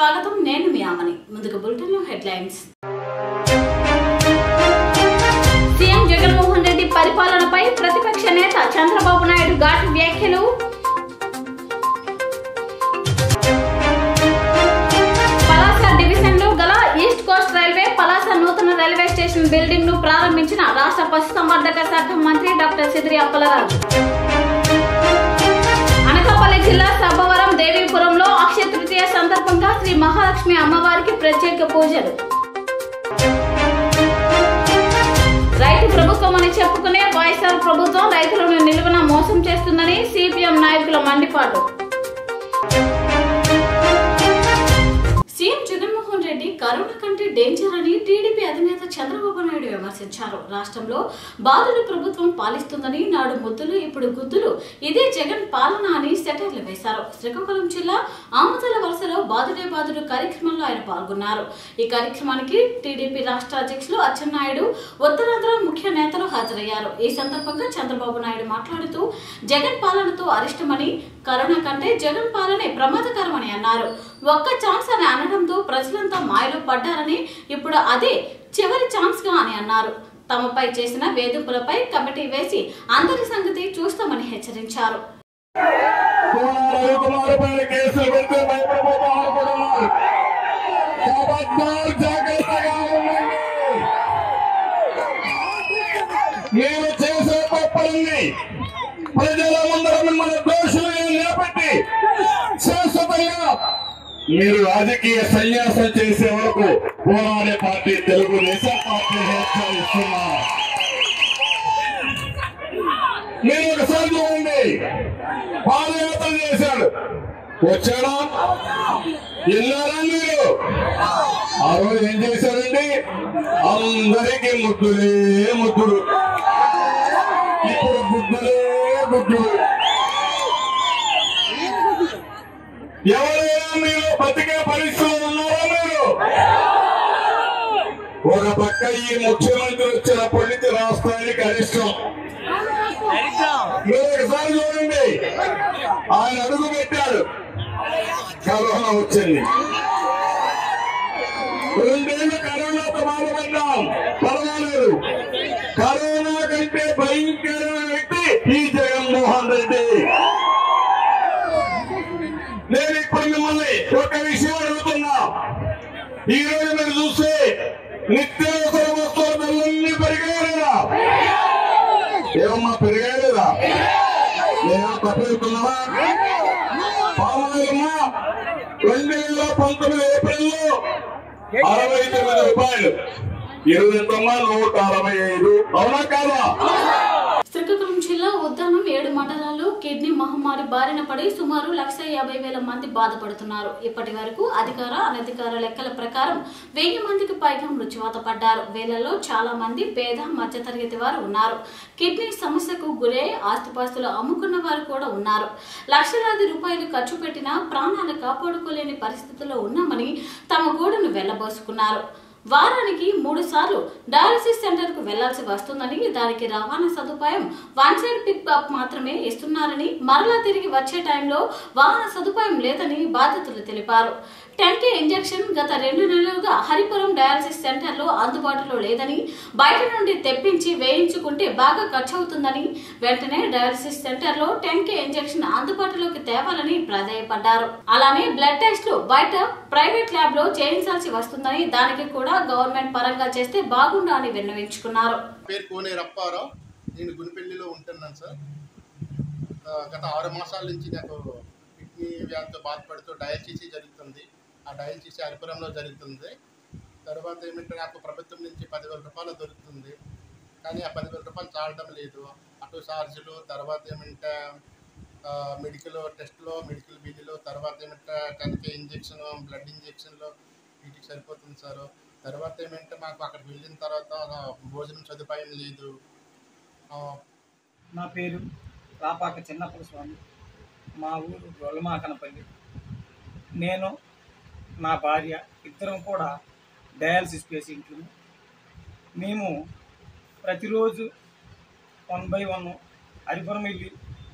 స్వాగతం నేను మీ ఆమని ముందుకు బులెటిన్ లో హెడ్లైన్స్ సీఎం జగన్మోహన్ రెడ్డి పరిపాలనపై ప్రతిపక్ష నేత చంద్రబాబు నాయుడు ఘాటు వ్యాఖ్యలు పలాస డివిజన్ లో గల ఈస్ట్ కోస్ట్ రైల్వే పలాస నూతన రైల్వే స్టేషన్ బిల్డింగ్ ను ప్రారంభించిన రాష్ట్ర పశుసంవర్ధక శాఖ మంత్రి డాక్టర్ సిదిరి అప్పలరాజు అనకాపల్లి జిల్లా సబ్బవరం దేవీపురంలో అక్షయ తృతీయ సందర్భంగా శ్రీ మహాలక్ష్మి అమ్మవారికి ప్రత్యేక పూజలు రైతు ప్రభుత్వం అని చెప్పుకునే వైఎస్ఆర్ ప్రభుత్వం రైతులను నిలువన మోసం చేస్తుందని సిపిఎం నాయకుల మండిపాటు సీఎం జగన్మోహన్ రెడ్డి కరోనా కంటే డేంజర్ అని టీడీపీ అధినేత చంద్రబాబు నాయుడు విమర్శించారు రాష్ట్రంలో బాధుడు ప్రభుత్వం పాలిస్తుందని నాడు ముద్దులు ఇప్పుడు గుద్దులు ఇదే జగన్ పాలన అని సెటర్లు వేశారు శ్రీకాకుళం జిల్లా ఆమతల వలసలో బాధుడే బాధుడు కార్యక్రమంలో ఆయన పాల్గొన్నారు ఈ కార్యక్రమానికి టీడీపీ రాష్ట్ర అధ్యక్షులు అచ్చెన్నాయుడు ఉత్తరాంధ్ర ముఖ్య నేతలు హాజరయ్యారు ఈ సందర్భంగా చంద్రబాబు నాయుడు మాట్లాడుతూ జగన్ పాలనతో అరిష్టమని కరోనా కంటే జగన్ పాలనే ప్రమాదకరమని అన్నారు ఒక్క ఛాన్స్ అని అనడంతో ప్రజలంతా మాయలో పడ్డారని ఇప్పుడు అదే చివరి ఛాన్స్ గా అని అన్నారు తమపై చేసిన వేధింపులపై కమిటీ వేసి అందరి సంగతి చూస్తామని హెచ్చరించారు రవికుమార్ పైన కేసులు పెడితే భయపడిపోతా అనుకుంటున్నారు ఖబర్దార్ జాగ్రత్తగా ఉండండి నేను చేసే తప్పులన్నీ ప్రజల ముందర మిమ్మల్ని దోషులుగా నిలబెట్టి శాశ్వతంగా మీరు రాజకీయ సన్యాసం చేసే వరకు పోరాడే పార్టీ తెలుగుదేశం పార్టీ హెచ్చరిస్తున్నారు మీరు ఒకసారి చూడండి పాదయాత్ర చేశాడు వచ్చాడా వెళ్ళారా మీరు ఆ రోజు ఏం చేశారండి అందరికీ ముద్దులే ముద్దులు ఇప్పుడు గుడ్డులే గుడ్డులు ఎవరైనా మీరు బతికే పరిస్థితులు ఉన్నారా మీరు ఒక పక్క ఈ ముఖ్యమంత్రి వచ్చినప్పటి నుంచి రాష్ట్రానికి అరిష్టం మీరు ఒకసారి చూడండి ఆయన అడుగు పెట్టాడు కరోనా వచ్చింది రెండేళ్లు కరోనాతో బాధపడ్డాం పర్వాలేదు కరోనా కంటే భయంకరమైన వ్యక్తి ఈ జగన్మోహన్ రెడ్డి నేను ఇప్పుడు మిమ్మల్ని ఒక విషయం అడుగుతున్నా ఈ రోజు మీరు చూస్తే నిత్యావసర వస్తువుల ధరలన్నీ పెరిగాయలేదా ఏమమ్మా పెరిగాయలేదా నేను తప్పుతున్నావా పామాయిలమ్మా రెండు వేల పంతొమ్మిది ఏప్రిల్లో అరవై తొమ్మిది రూపాయలు ఇరవై ఎంతమ్మా నూట అరవై ఐదు అవునా కాదా శ్రీకాకుళం జిల్లా ఉద్దానం ఏడు మండలాల్లో కిడ్నీ మహమ్మారి బారిన పడి సుమారు లక్ష యాభై వేల మంది బాధపడుతున్నారు ఇప్పటి వరకు అధికార అనధికార లెక్కల ప్రకారం వెయ్యి మందికి పైగా మృత్యువాత పడ్డారు వీళ్ళలో చాలా మంది పేద మధ్యతరగతి వారు ఉన్నారు కిడ్నీ సమస్యకు గురై ఆస్తిపాస్తులు అమ్ముకున్న వారు కూడా ఉన్నారు లక్షలాది రూపాయలు ఖర్చు పెట్టినా ప్రాణాలు కాపాడుకోలేని పరిస్థితిలో ఉన్నామని తమ గోడును వెళ్లబోసుకున్నారు వారానికి మూడు సార్లు డయాలసిస్ సెంటర్ కు వెళ్లాల్సి వస్తుందని దానికి రవాణా సదుపాయం వన్ సైడ్ పిక్ అప్ మాత్రమే ఇస్తున్నారని మరలా తిరిగి వచ్చే టైంలో వాహన సదుపాయం లేదని బాధితులు తెలిపారు టెన్ కే ఇంజెక్షన్ గత రెండు నెలలుగా హరిపురం డయాలసిస్ సెంటర్ లో అందుబాటులో లేదని బయట నుండి తెప్పించి వేయించుకుంటే బాగా ఖర్చు అవుతుందని వెంటనే డయాలసిస్ సెంటర్ లో టెన్ కే ఇంజెక్షన్ అందుబాటులోకి తేవాలని ప్రాధాయపడ్డారు అలానే బ్లడ్ టెస్ట్లు బయట ప్రైవేట్ ల్యాబ్ లో చేయించాల్సి వస్తుందని దానికి కూడా గవర్నమెంట్ పరంగా చేస్తే బాగుండు అని విన్నవించుకున్నారు పేరు కోనే రప్పారావు నేను గునిపెల్లిలో ఉంటున్నాను సార్ ఆ, గత ఆరు మాసాల నుంచి నాకు కిడ్నీ వ్యాధితో బాధపడుతూ డయాలసిస్ జరుగుతుంది ఆ డయాలసిస్ హరిపురంలో జరుగుతుంది తర్వాత ఏమంటే నాకు ప్రభుత్వం నుంచి పదివేల రూపాయలు దొరుకుతుంది కానీ ఆ పదివేల రూపాయలు చాలడం లేదు అటు ఛార్జీలు తర్వాత ఏమంటే ఆ, మెడికల్ టెస్ట్లో మెడికల్ బిల్లులు తర్వాత ఏమంటే టెన్కే ఇంజెక్షన్ బ్లడ్ ఇంజెక్షన్లు వీటికి సరిపోతుంది సార్ తర్వాత ఏమంటే మాకు అక్కడికి వెళ్ళిన తర్వాత భోజనం సదుపాయం లేదు ఆ, నా పేరు రాపాక చిన్నప్పల స్వామి మా ఊరు రొల్లమాకనపల్లి నేను నా భార్య ఇద్దరం కూడా డయాలసిస్ పేషెంట్లు మేము ప్రతిరోజు వన్ బై వన్ హరిపురం వెళ్ళి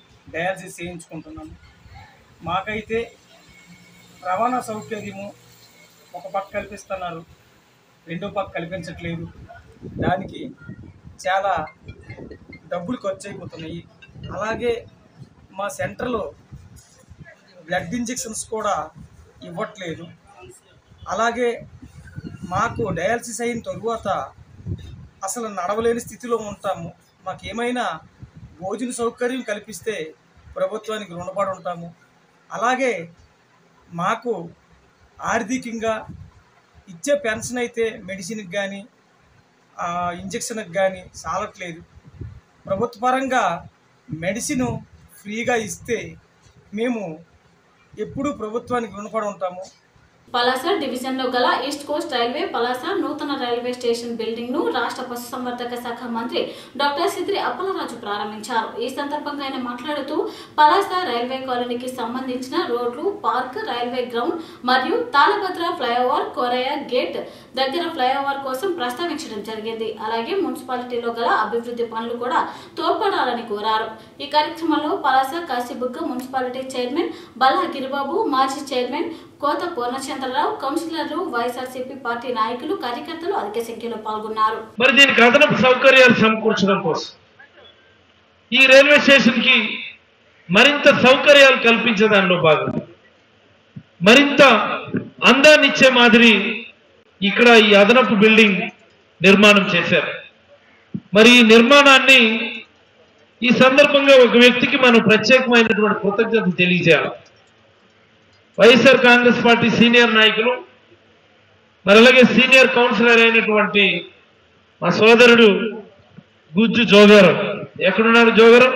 డయాలసిస్ చేయించుకుంటున్నాము మాకైతే రవాణా సౌకర్యము ఒక పక్క కల్పిస్తున్నారు రెండో పక్క కల్పించట్లేదు దానికి చాలా డబ్బులు ఖర్చు అయిపోతున్నాయి అలాగే మా సెంటర్లో బ్లడ్ ఇంజెక్షన్స్ కూడా ఇవ్వట్లేదు అలాగే మాకు డయాలసిస్ అయిన తరువాత అసలు నడవలేని స్థితిలో ఉంటాము మాకేమైనా భోజన సౌకర్యం కల్పిస్తే ప్రభుత్వానికి రుణపడి ఉంటాము అలాగే మాకు ఆర్థికంగా ఇచ్చే పెన్షన్ అయితే మెడిసిన్కి కానీ ఇంజక్షన్కి కానీ చాలట్లేదు ప్రభుత్వ పరంగా మెడిసిన్ ఫ్రీగా ఇస్తే మేము ఎప్పుడూ ప్రభుత్వానికి రుణపడి ఉంటాము పలాస డివిజన్ లో గల ఈస్ట్ కోస్ట్ రైల్వే పలాస నూతన రైల్వే స్టేషన్ బిల్డింగ్ ను రాష్ట్ర పశుసంవర్ధక శాఖ మంత్రి డాక్టర్ సిద్రి అప్పలరాజు ప్రారంభించారు ఈ సందర్భంగా ఆయన మాట్లాడుతూ పలాస రైల్వే కాలనీకి సంబంధించిన రోడ్లు పార్క్ రైల్వే గ్రౌండ్ మరియు తాళభద్ర ఫ్లైఓవర్ కోరయ్య గేట్ దగ్గర ఫ్లైఓవర్ కోసం ప్రస్తావించడం జరిగింది అలాగే మున్సిపాలిటీలో గల అభివృద్ధి పనులు కూడా తోడ్పడాలని కోరారు ఈ కార్యక్రమంలో పలాస కాశీబుగ్గ మున్సిపాలిటీ చైర్మన్ బల్లా గిరిబాబు మాజీ చైర్మన్ కోత పూర్ణచంద్రరావు కౌన్సిలర్లు వైఎస్ఆర్సీపీ పార్టీ నాయకులు కార్యకర్తలు అధిక సంఖ్యలో పాల్గొన్నారు మరి దీనికి అదనపు సౌకర్యాలు సమకూర్చడం కోసం ఈ రైల్వే స్టేషన్ కి మరింత సౌకర్యాలు కల్పించే దానిలో భాగంగా మరింత అందాన్ని ఇచ్చే మాదిరి ఇక్కడ ఈ అదనపు బిల్డింగ్ నిర్మాణం చేశారు మరి ఈ నిర్మాణాన్ని ఈ సందర్భంగా ఒక వ్యక్తికి మనం ప్రత్యేకమైనటువంటి కృతజ్ఞత తెలియజేయాలి వైఎస్ఆర్ కాంగ్రెస్ పార్టీ సీనియర్ నాయకులు మరి అలాగే సీనియర్ కౌన్సిలర్ అయినటువంటి మా సోదరుడు గుజ్జు జోగారం ఎక్కడున్నాడు Jogaram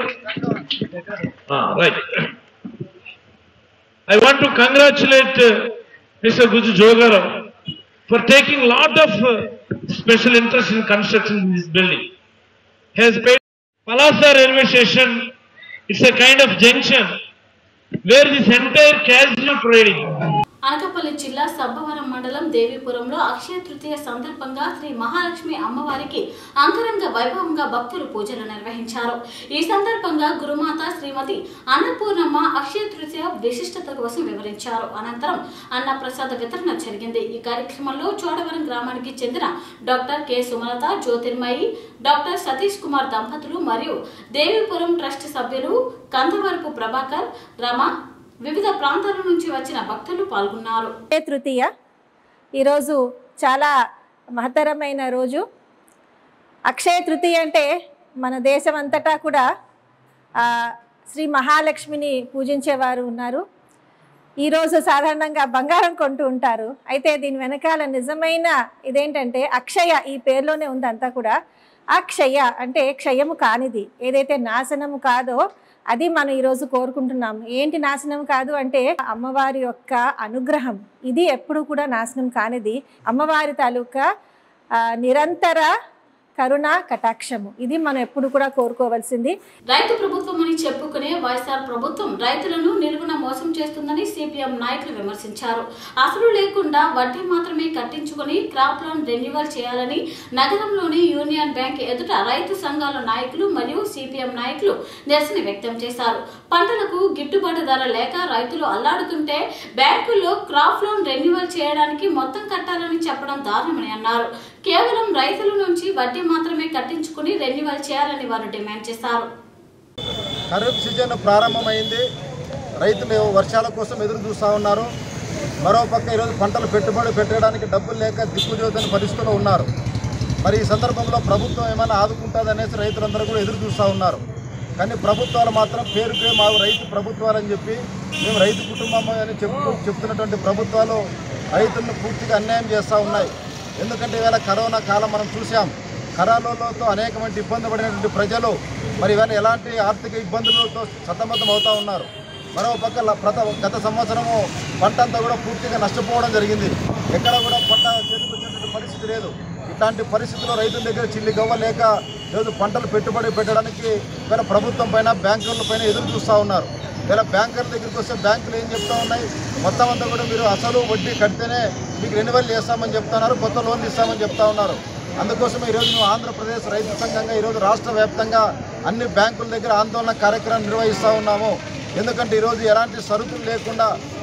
right I want to congratulate mister Gujju Jogaram for taking lot of special interest in construction this building has paid Palasa railway station. It's a kind of junction where this entire casual trading Anakapalli జిల్లా సబ్బవరం మండలం దేవీపురంలో అక్షయ తృతీయ సందర్భంగా శ్రీ మహాలక్ష్మి అమ్మవారికి అంగరంగ వైభవంగా భక్తులు పూజలు నిర్వహించారు ఈ సందర్భంగా గురుమాత శ్రీమతి అన్నపూర్ణమ్మ అక్షయ తృతీయ విశిష్టత కోసం వివరించారు అనంతరం అన్న ప్రసాద వితరణ జరిగింది ఈ కార్యక్రమంలో చోడవరం గ్రామానికి చెందిన doctor K Sumalatha Jyothirmayi doctor Satish Kumar దంపతులు మరియు దేవీపురం ట్రస్ట్ సభ్యులు కందవరపు ప్రభాకర్ రమ వివిధ ప్రాంతాల నుంచి వచ్చిన భక్తులు పాల్గొన్నారు అక్షయ తృతీయ ఈరోజు చాలా మహత్తరమైన రోజు అక్షయ తృతీయ అంటే మన దేశం అంతటా కూడా ఆ, శ్రీ మహాలక్ష్మిని పూజించేవారు ఉన్నారు ఈరోజు సాధారణంగా బంగారం కొంటూ ఉంటారు అయితే దీని వెనకాల నిజమైన ఇదేంటంటే అక్షయ ఈ పేరులోనే ఉంది అంతా కూడా అక్షయ అంటే క్షయము కానిది ఏదైతే నాశనము కాదో అది మనం ఈరోజు కోరుకుంటున్నాం ఏంటి నాశనం కాదు అంటే అమ్మవారి యొక్క అనుగ్రహం ఇది ఎప్పుడు కూడా నాశనం కానిది అమ్మవారి తాలూకా ఆ, నిరంతర కరుణ కటాక్షము ఇది మనం ఎప్పుడు కూడా కోరుకోవాల్సింది రైతు ప్రభుత్వం అని చెప్పుకునే వైఎస్ఆర్ ప్రభుత్వం రైతులను నిలువున మోసం చేస్తుందని సిపిఎం నాయకులు విమర్శించారు అసలు లేకుండా వడ్డీ మాత్రమే కట్టించుకుని క్రాప్ లోన్ రెన్యువల్ చేయాలని నగరంలోని యూనియన్ బ్యాంక్ ఎదుట రైతు సంఘాల నాయకులు మరియు సిపిఎం నాయకులు నిరసన వ్యక్తం చేశారు పంటలకు గిట్టుబాటు ధర లేక రైతులు అల్లాడుతుంటే బ్యాంకుల్లో క్రాప్ లోన్ రెన్యువల్ చేయడానికి మొత్తం కట్టాలని చెప్పడం దారుణమని అన్నారు కేవలం రైతుల నుంచి వడ్డీ మాత్రమే కట్టించుకుని రెన్యువల్ చేయాలని వారు డిమాండ్ చేశారు ఖరీఫ్ సీజన్ ప్రారంభమైంది రైతులు వర్షాల కోసం ఎదురు చూస్తూ ఉన్నారు మరోపక్క ఈరోజు పంటలు పెట్టుబడి పెట్టడానికి డబ్బులు లేక దిక్కుజోతని పరిస్థితుల్లో ఉన్నారు మరి ఈ సందర్భంలో ప్రభుత్వం ఏమైనా ఆదుకుంటుందనేసి రైతులందరూ కూడా ఎదురు చూస్తూ ఉన్నారు కానీ ప్రభుత్వాలు మాత్రం పేరుకే మా రైతు ప్రభుత్వాలని చెప్పి మేము రైతు కుటుంబం అని చెప్పు చెప్తున్నటువంటి ప్రభుత్వాలు రైతులను పూర్తిగా అన్యాయం చేస్తూ ఉన్నాయి ఎందుకంటే ఇవాళ కరోనా కాలం మనం చూసాం కరోనాలతో అనేకమంది ఇబ్బంది పడినటువంటి ప్రజలు మరి ఇవాళ ఎలాంటి ఆర్థిక ఇబ్బందులతో సతమతం అవుతూ ఉన్నారు మరో పక్క ల- ప్రత గత సంవత్సరము పంట అంతా కూడా పూర్తిగా నష్టపోవడం జరిగింది ఎక్కడ కూడా పంట చేతికి వచ్చేటువంటి పరిస్థితి లేదు ఇట్లాంటి పరిస్థితుల్లో రైతుల దగ్గర చిల్లి గవ్వ లేక లేదు పంటలు పెట్టుబడి పెట్టడానికి వీళ్ళ ప్రభుత్వం పైన బ్యాంకుల పైన ఎదురు చూస్తూ ఉన్నారు వీళ్ళ బ్యాంకర్ల దగ్గరికి వస్తే బ్యాంకులు ఏం చెప్తా ఉన్నాయి మొత్తం అంతా కూడా మీరు అసలు వడ్డీ కడితేనే మీకు రెన్యువల్ చేస్తామని చెప్తున్నారు కొత్త లోన్లు ఇస్తామని చెప్తా ఉన్నారు అందుకోసం ఈరోజు మేము ఆంధ్రప్రదేశ్ రైతు సంఘంగా ఈరోజు రాష్ట్ర వ్యాప్తంగా అన్ని బ్యాంకుల దగ్గర ఆందోళన కార్యక్రమం నిర్వహిస్తూ ఉన్నాము ఎందుకంటే ఈరోజు ఎలాంటి సరుకులు లేకుండా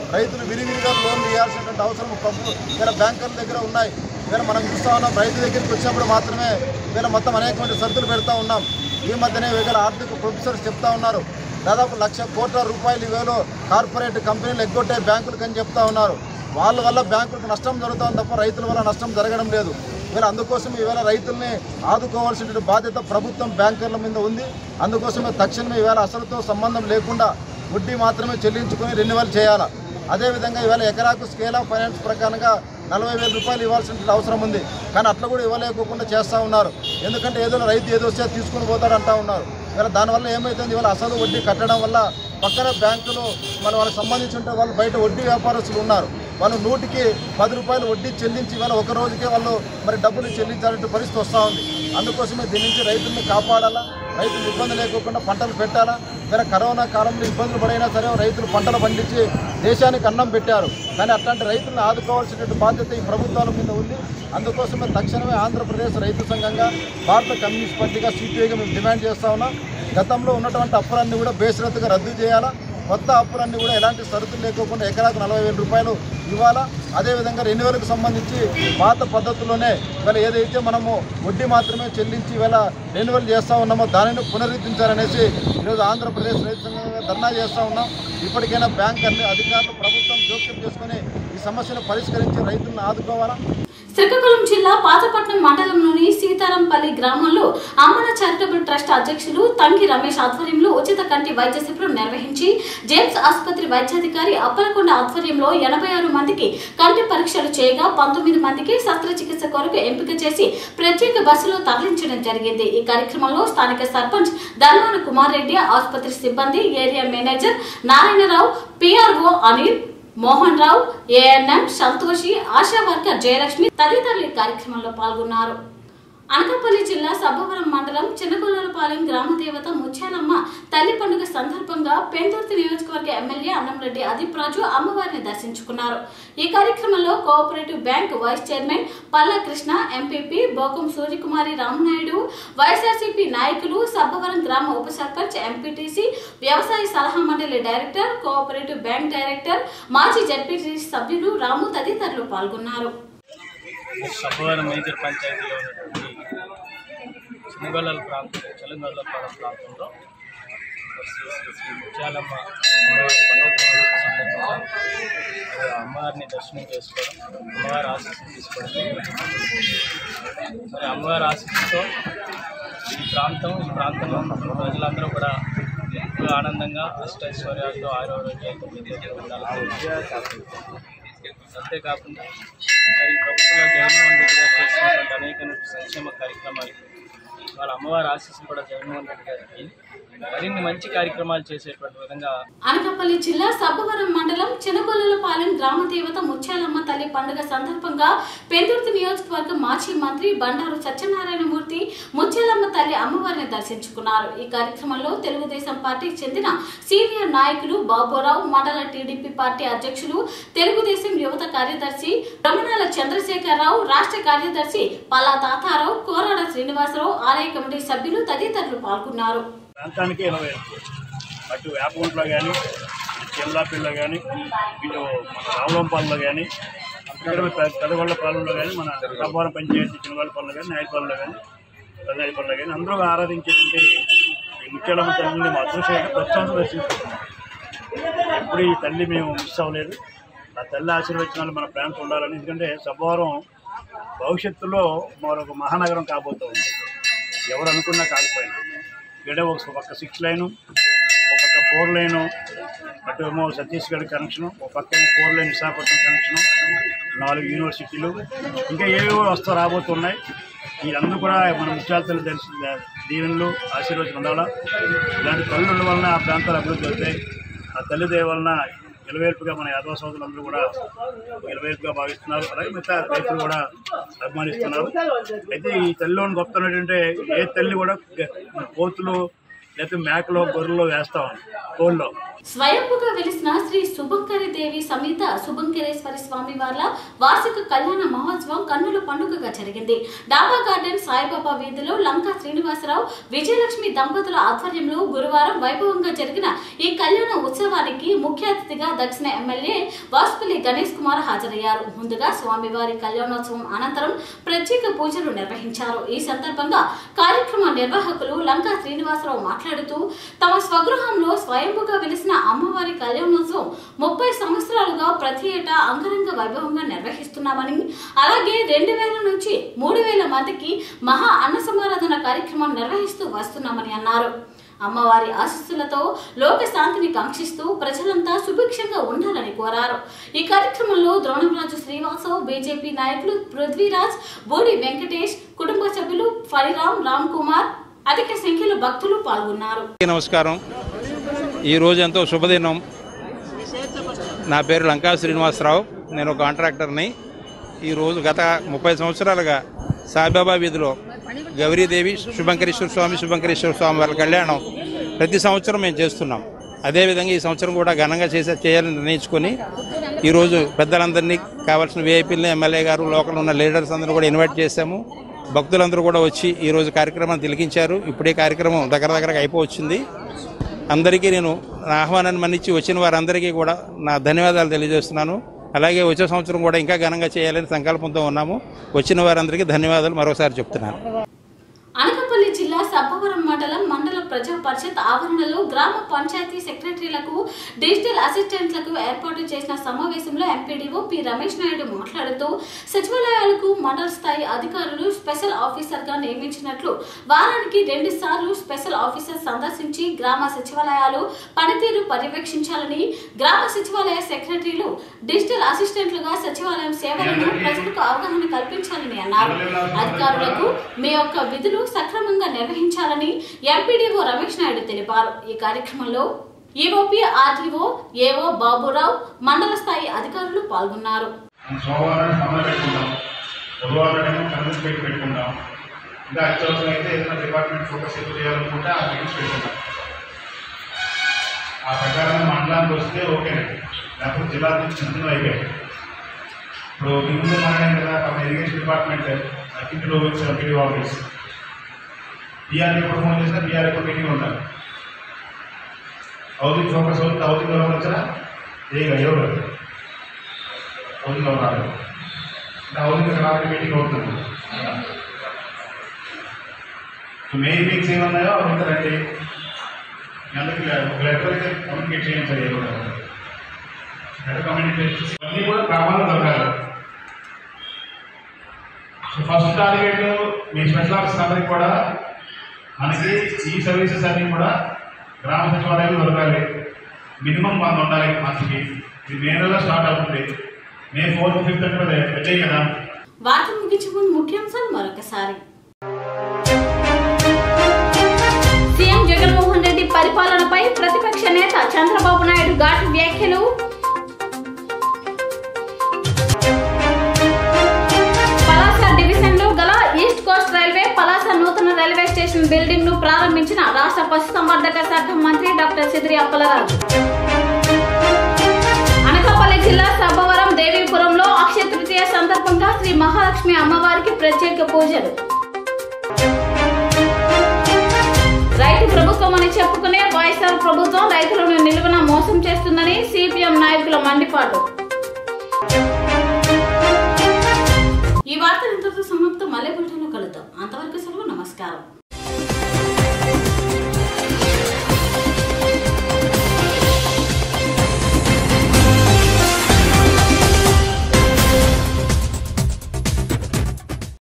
రైతులు విరివిరిగా లోన్లు ఇవ్వాల్సినటువంటి అవసరం ప్రభు వేరే బ్యాంకర్ల దగ్గర ఉన్నాయి వేరే మనం చూస్తూ ఉన్నాం రైతు దగ్గరికి వచ్చినప్పుడు మాత్రమే వేరే మొత్తం అనేకమైన సరుకులు పెడతా ఉన్నాం ఈ మధ్యనే వేగల ఆర్థిక ప్రొఫెసర్స్ చెప్తా ఉన్నారు దాదాపు లక్ష కోట్ల రూపాయలు ఇవేలో కార్పొరేట్ కంపెనీలు ఎగ్గొట్టే బ్యాంకులకు అని చెప్తా ఉన్నారు వాళ్ళ వల్ల బ్యాంకులకు నష్టం జరుగుతుంది తప్ప రైతుల వల్ల నష్టం జరగడం లేదు ఇవాళ అందుకోసం ఈవేళ రైతుల్ని ఆదుకోవాల్సిన బాధ్యత ప్రభుత్వం బ్యాంకర్ల మీద ఉంది అందుకోసమే తక్షణమే ఈవేళ అసలుతో సంబంధం లేకుండా వడ్డీ మాత్రమే చెల్లించుకొని రెన్యువల్ చేయాలి అదేవిధంగా ఇవాళ ఎకరాకు స్కేల్ ఆఫ్ ఫైనాన్స్ ప్రకారంగా నలభై వేల రూపాయలు ఇవ్వాల్సిన అవసరం ఉంది కానీ అట్లా కూడా ఇవ్వలేకోకుండా చేస్తూ ఉన్నారు ఎందుకంటే ఏదో రైతు ఏదో వస్తే తీసుకుని పోతాడు అంటా ఉన్నారు ఇవాళ దానివల్ల ఏమవుతుంది ఇవాళ అసలు వడ్డీ కట్టడం వల్ల పక్కన బ్యాంకులు మన వాళ్ళకి సంబంధించిన వాళ్ళు బయట వడ్డీ వ్యాపారస్తులు ఉన్నారు వాళ్ళు నూటికి పది రూపాయలు వడ్డీ చెల్లించి ఇవాళ ఒక రోజుకే వాళ్ళు మరి డబ్బులు చెల్లించాలంటే పరిస్థితి వస్తూ ఉంది అందుకోసమే దీని నుంచి రైతుల్ని కాపాడాలా రైతులు ఇబ్బంది లేకుండా పంటలు పెట్టాలా వేరే కరోనా కాలంలో ఇబ్బందులు పడైనా సరే రైతులు పంటలు పండించి దేశానికి అన్నం పెట్టారు కానీ అట్లాంటి రైతులను ఆదుకోవాల్సినటువంటి బాధ్యత ఈ ప్రభుత్వాల మీద ఉంది అందుకోసమే తక్షణమే ఆంధ్రప్రదేశ్ రైతు సంఘంగా భారత కమ్యూనిస్ట్ పార్టీగా సిపిఐగా మేము డిమాండ్ చేస్తా ఉన్నాం గతంలో ఉన్నటువంటి అప్పులన్నీ కూడా బేషరతుగా రద్దు చేయాలా కొత్త అప్పులన్నీ కూడా ఎలాంటి షరతులు లేకోకుండా ఎకరాకు నలభై వేల రూపాయలు ఇవ్వాలా అదేవిధంగా రెన్యువల్కి సంబంధించి పాత పద్ధతిలోనే ఇవాళ ఏదైతే మనము వడ్డీ మాత్రమే చెల్లించి ఇవాళ రెన్యువల్ చేస్తూ ఉన్నామో దానిని పునరుద్ధరించాలనేసి ఈరోజు ఆంధ్రప్రదేశ్ రైతు సంఘంగా ధర్నా చేస్తూ ఉన్నాం ఇప్పటికైనా బ్యాంక్ అన్ని అధికారులు ప్రభుత్వం జోక్యం చేసుకొని ఈ సమస్యను పరిష్కరించి రైతులను ఆదుకోవాలా శ్రీకాకుళం జిల్లా పాతపట్నం మండలంలోని సీతారాంపల్లి గ్రామంలో అమ్మన చారిటబుల్ ట్రస్ట్ అధ్యక్షులు తంగి రమేష్ ఆధ్వర్యంలో ఉచిత కంటి వైద్య శిబిరం నిర్వహించి జేమ్స్ ఆసుపత్రి వైద్యాధికారి అప్పలకొండ ఆధ్వర్యంలో ఎనభై ఆరు మందికి కంటి పరీక్షలు చేయగా పంతొమ్మిది మందికి శస్త్రచికిత్స కొరకు ఎంపిక చేసి ప్రత్యేక బస్సులో తరలించడం జరిగింది ఈ కార్యక్రమంలో స్థానిక సర్పంచ్ ధర్మాన కుమార్ రెడ్డి ఆసుపత్రి సిబ్బంది area manager Narayana Rao PRO Anil Mohan Rao ANM Santoshi ASHA worker Jayalakshmi తదితరులు ఈ కార్యక్రమంలో పాల్గొన్నారు అనకాపల్లి జిల్లా సబ్బవరం మండలం చిన్నగొల్లపాలెం గ్రామ దేవత ముత్యాలమ్మ తల్లి పండుగ సందర్భంగా పెందుర్తి నియోజకవర్గ ఎమ్మెల్యే అన్నంరెడ్డి అదీప్ రాజు అమ్మవారిని దర్శించుకున్నారు ఈ కార్యక్రమంలో cooperative bank vice chairman Palla Krishna MPP Bokam Suryakumari Ramanaidu YSRCP నాయకులు సబ్బవరం గ్రామ ఉప సర్పంచ్ ఎంపీటీసీ వ్యవసాయ సలహా మండలి డైరెక్టర్ కోఆపరేటివ్ బ్యాంక్ డైరెక్టర్ మాజీ జడ్పీటీసీ సభ్యులు రాము తదితరులు పాల్గొన్నారు సబ్బవరం మేజర్ పంచాయతీలో ఉన్నటువంటి చిన్నగొల్లల ప్రాంతం చెలంగొల్లపాలెం ప్రాంతంలో శ్రీ శ్రీ శ్రీ ముత్యాలమ్మ అమ్మవారి పండుగ సందర్భంగా మరి అమ్మవారిని దర్శనం చేసుకోవడం అమ్మవారి ఆశీస్సులు తీసుకోవడం మరి అమ్మవారి ఆశీస్సుతో ఈ ప్రాంతం ఈ ప్రాంతంలో ప్రజలందరూ కూడా ఎంతో ఆనందంగా అష్టైశ్వర్యాలతో ఆరోగ్యాలతో విద్యతో ఉండాలని అంతేకాకుండా మరి ప్రభుత్వంలో జగన్మోహన్ రెడ్డి గారు చేసినటువంటి అనేక సంక్షేమ కార్యక్రమాలు వాళ్ళ అమ్మవారి ఆశీస్సులు కూడా జగన్మోహన్ రెడ్డి గారికి మరిన్ని మంచి కార్యక్రమాలు చేసేటువంటి విధంగా అనకాపల్లి జిల్లా సబ్బవరం మండలం చినగొల్లపాలెం గ్రామ దేవత ముత్యాలమ్మ తల్లి పండుగ సందర్భంగా పెందుర్తి నియోజకవర్గ మాజీ మంత్రి బండారు సత్యనారాయణమూర్తి ముత్యాలమ్మ తల్లి అమ్మవారిని దర్శించుకున్నారు ఈ కార్యక్రమంలో తెలుగుదేశం పార్టీకి చెందిన సీనియర్ నాయకులు బాబురావు మండల టీడీపీ పార్టీ అధ్యక్షులు తెలుగుదేశం యువత కార్యదర్శి రమణాల చంద్రశేఖరరావు రాష్ట్ర కార్యదర్శి పల్లా తాతారావు కోరాడ శ్రీనివాసరావు ఆలయ కమిటీ సభ్యులు తదితరులు పాల్గొన్నారు ప్రాంతానికి ఇరవై అటు వేపగుంట్లో కానీ చెమ్లాపిల్లో కానీ ఇటు మన రామలంపాలలో కానీ ఇక్కడ పెదగొండ పాలెంలో కానీ మన రబ్బారం పంచాయతీ చిన్నగొల్లపాలెంలో కానీ నాయకపాలెంలో కానీ పెద్దనాయకపాలెంలో కానీ అందరూ ఆరాధించేటువంటి ఈ ముత్యాలమ్మ తల్లిని మా అదృష్టంగా ప్రతి సంవత్సరం దర్శించుకుంటున్నాం ఎప్పుడు ఈ తల్లి మేము మిస్ అవ్వలేదు ఆ తల్లి ఆశీర్వచనాలు మన ప్రాంతం ఉండాలని ఎందుకంటే సబ్బవరం భవిష్యత్తులో మరొక మహానగరం కాబోతుంది ఎవరు అనుకున్నా కాకపోయినా ఇక్కడ ఒక పక్క సిక్స్ లైను ఒక పక్క ఫోర్ లైను అటు ఏమో ఛత్తీస్గఢ్ కనెక్షను ఒక పక్క ఏమో ఫోర్ లైన్ విశాఖపట్నం కనెక్షను నాలుగు యూనివర్సిటీలు ఇంకా ఏవేవో వస్తూ రాబోతున్నాయి వీళ్ళందరూ కూడా మన ముత్యాలతల్లి దర్శి దీవెనలు ఆశీర్వచనం ఉండాలా ఇలాంటి తల్లుల వలన ఆ ప్రాంతాలు అభివృద్ధి అవుతాయి ఆ తల్లి దయ వలన ఇలవేల్పుగా మన యాదవ సోదరులందరూ కూడా ఇలవేల్పుగా భావిస్తున్నారు అలాగే మిగతా రైతులు కూడా అభిమానిస్తున్నారు అయితే ఈ తల్లిలోని గొప్పతనం ఏంటంటే ఏ తల్లి కూడా గ- కోతులు లేకపోతే మేకలో గొర్రెలు వేస్తా ఉంది కోళ్ళు స్వయంపుగా వెలిసిన శ్రీ శుభంకరి దేవి సమేత శుభంకరేశ్వరి స్వామి వార్ల వార్షిక కళ్యాణ మహోత్సవం కన్నుల పండుగగా జరిగింది డాబా గార్డెన్ సాయిబాబా వీధిలో లంకా శ్రీనివాసరావు విజయలక్ష్మి దంపతుల ఆధ్వర్యంలో గురువారం వైభవంగా జరిగిన ఈ కళ్యాణ ఉత్సవానికి ముఖ్య అతిథిగా దక్షిణ ఎమ్మెల్యే వాసుపల్లి గణేష్ కుమార్ హాజరయ్యారు ముందుగా స్వామివారి కళ్యాణోత్సవం అనంతరం ప్రత్యేక పూజలు నిర్వహించారు ఈ సందర్భంగా కార్యక్రమ నిర్వాహకులు లంకా శ్రీనివాసరావు మాట్లాడుతూ తమ స్వగృహంలో స్వయంభుగా వెలిసిన అమ్మవారి కళ్యాణోత్సవం ముప్పై సంవత్సరాలుగా ప్రతి ఏటా అంగరంగ వైభవంగా నిర్వహిస్తున్నామని అలాగే రెండు వేల నుంచి మూడు వేల మందికి మహా అన్న సమారాధన కార్యక్రమం నిర్వహిస్తూ వస్తున్నామని అన్నారు అమ్మవారి ఆశీస్సులతో లోక శాంతిని కాంక్షిస్తూ ప్రజలంతా సుభిక్షంగా ఉండాలని కోరారు ఈ కార్యక్రమంలో ద్రోణంరాజు శ్రీవాసవ్ బీజేపీ నాయకులు పృథ్వీరాజ్ బోడి వెంకటేష్ కుటుంబ సభ్యులు ఫలిరామ్ రామ్ కుమార్ అధిక సంఖ్యలో భక్తులు పాల్గొన్నారు నమస్కారం ఈరోజు ఎంతో శుభదినం నా పేరు లంకా శ్రీనివాసరావు నేను ఒక కాంట్రాక్టర్ని ఈరోజు గత ముప్పై సంవత్సరాలుగా సాయిబాబా వీధిలో గౌరీదేవి శుభంకరేశ్వర స్వామి శుభంకరేశ్వర స్వామి వారి కళ్యాణం ప్రతి సంవత్సరం మేము చేస్తున్నాం అదేవిధంగా ఈ సంవత్సరం కూడా ఘనంగా చేసే చేయాలని నిర్ణయించుకొని ఈరోజు పెద్దలందరినీ కావాల్సిన విఐపీలని ఎమ్మెల్యే గారు లోకల్ ఉన్న లీడర్స్ అందరూ కూడా ఇన్వైట్ చేశాము భక్తులందరూ కూడా వచ్చి ఈరోజు కార్యక్రమాన్ని తిలకించారు ఇప్పుడే కార్యక్రమం దగ్గర దగ్గరగా అయిపోవచ్చింది అందరికీ నేను నా ఆహ్వానాన్ని మన్నించి వచ్చిన వారందరికీ కూడా నా ధన్యవాదాలు తెలియజేస్తున్నాను అలాగే వచ్చే సంవత్సరం కూడా ఇంకా ఘనంగా చేయాలని సంకల్పంతో ఉన్నాము వచ్చిన వారందరికీ ధన్యవాదాలు మరోసారి చెప్తున్నాను అనకాపల్లి జిల్లా సబ్బవరం మండలం మండల ప్రజా పరిషత్ ఆవరణలో గ్రామ పంచాయతీ సెక్రటరీలకు డిజిటల్ అసిస్టెంట్లకు ఏర్పాటు చేసిన సమావేశంలో ఎంపీడీఓ పి రమేష్ నాయుడు మాట్లాడుతూ సచివాలయాలకు మండల స్థాయి అధికారులు స్పెషల్ ఆఫీసర్ గా నియమించినట్లు వారానికి రెండు సార్లు స్పెషల్ ఆఫీసర్ సందర్శించి గ్రామ సచివాలయాలు పనితీరు పర్యవేక్షించాలని గ్రామ సచివాలయ సెక్రటరీలు డిజిటల్ అసిస్టెంట్లుగా సచివాలయం సేవలను ప్రజలకు అవగాహన కల్పించాలని అన్నారు అధికారులకు మీ యొక్క విధులు సక్రమంగా నిర్వహించాలని ఎంపీడీఓ రమేష్ నాయుడు తెలిపారు ఈ కార్యక్రమంలో ఈఓపీ ఆర్టీఓ ఏఓ బాబురావు మండల స్థాయి అధికారులు పాల్గొన్నారు సోమవారం సమ్మె పెట్టుకుంటాం బుధవారం ఏమో కన్వెన్స్ పెట్టి పెట్టుకుంటాం ఇంకా అత్యవసరం అయితే ఏదైనా డిపార్ట్మెంట్ ఫోకస్ ఎక్కువ చేయాలనుకుంటే ఆ మీటింగ్స్ పెట్టుకుంటాం ఆ ప్రకారం మండలానికి వస్తే ఓకేనండి లేకపోతే జిల్లా నుంచి చిన్న చిన్నవి అయిపోయాయి ఇప్పుడు మీ ముందు మాట్లాడాం కదా మన ఇరిగేషన్ డిపార్ట్మెంట్ అతిథిలో వచ్చి ఎంపీడీ ఆఫీస్ బీఆర్ ఎప్పుడు ఫోన్ చేసినా బీఆర్ ఎప్పుడు మీటింగ్ ఉంటారు హౌసింగ్ ఫోకస్ అవుతుంది హౌసింగ్ ఎవరు వచ్చారా ఏ ఎవరు హౌసింగ్ ఎవరు రాలేదు అంటే హౌసింగ్ రాత్రి మీటింగ్ అవుతుంది మెయిన్ మీటింగ్స్ ఏమన్నాయో అవి రండి మీ అందరికీ ఒక లెటర్ అయితే కమ్యూనికేట్ చేయండి సార్ ఏదో లెటర్ కమ్యూనికేట్ చేసి అన్నీ కూడా గ్రామాల్లో దొరకాలి సో ఫస్ట్ టార్గెట్ మీ స్పెషల్ ఆఫీసర్ అందరికి కూడా మనకి ఈ సర్వీసెస్ అన్నీ కూడా గ్రామ సచివాలయాలు దొరకాలి మినిమం వంద ఉండాలి మంత్కి ఇది మే నెలలో స్టార్ట్ అవుతుంది మే ఫోర్త్ ఫిఫ్త్ అంటే పెద్దవి కదా వార్త ముగించే ముందు ముఖ్యాంశాలు మరొకసారి సీఎం జగన్మోహన్ రెడ్డి పరిపాలనపై ప్రతిపక్ష నేత చంద్రబాబు నాయుడు ఘాటు వ్యాఖ్యలు పలాస డివిజన్ లో గల ఈస్ట్ కోస్ట్ రైల్వే పలాస నూతన రైల్వే స్టేషన్ బిల్డింగ్ ను ప్రారంభించిన రాష్ట్ర పశుసంవర్ధక శాఖ మంత్రి డాక్టర్ సిద్రి అప్పలరాజు అనకాపల్లి జిల్లా సబ్బవరం దేవీపురంలో అక్షయ తృతీయ సందర్భంగా శ్రీ మహాలక్ష్మి అమ్మవారికి ప్రత్యేక పూజలు రైతు ప్రభుత్వం అని చెప్పుకునే వైఎస్ఆర్ ప్రభుత్వం రైతులను నిలువన మోసం చేస్తుందని సిపిఎం నాయకుల మండిపాటు ఈ వార్త ఇంతటితో సమాప్తం మళ్ళీ బులెటిన్లో కలుద్దాం అంతవరకు సెలవు నమస్కారం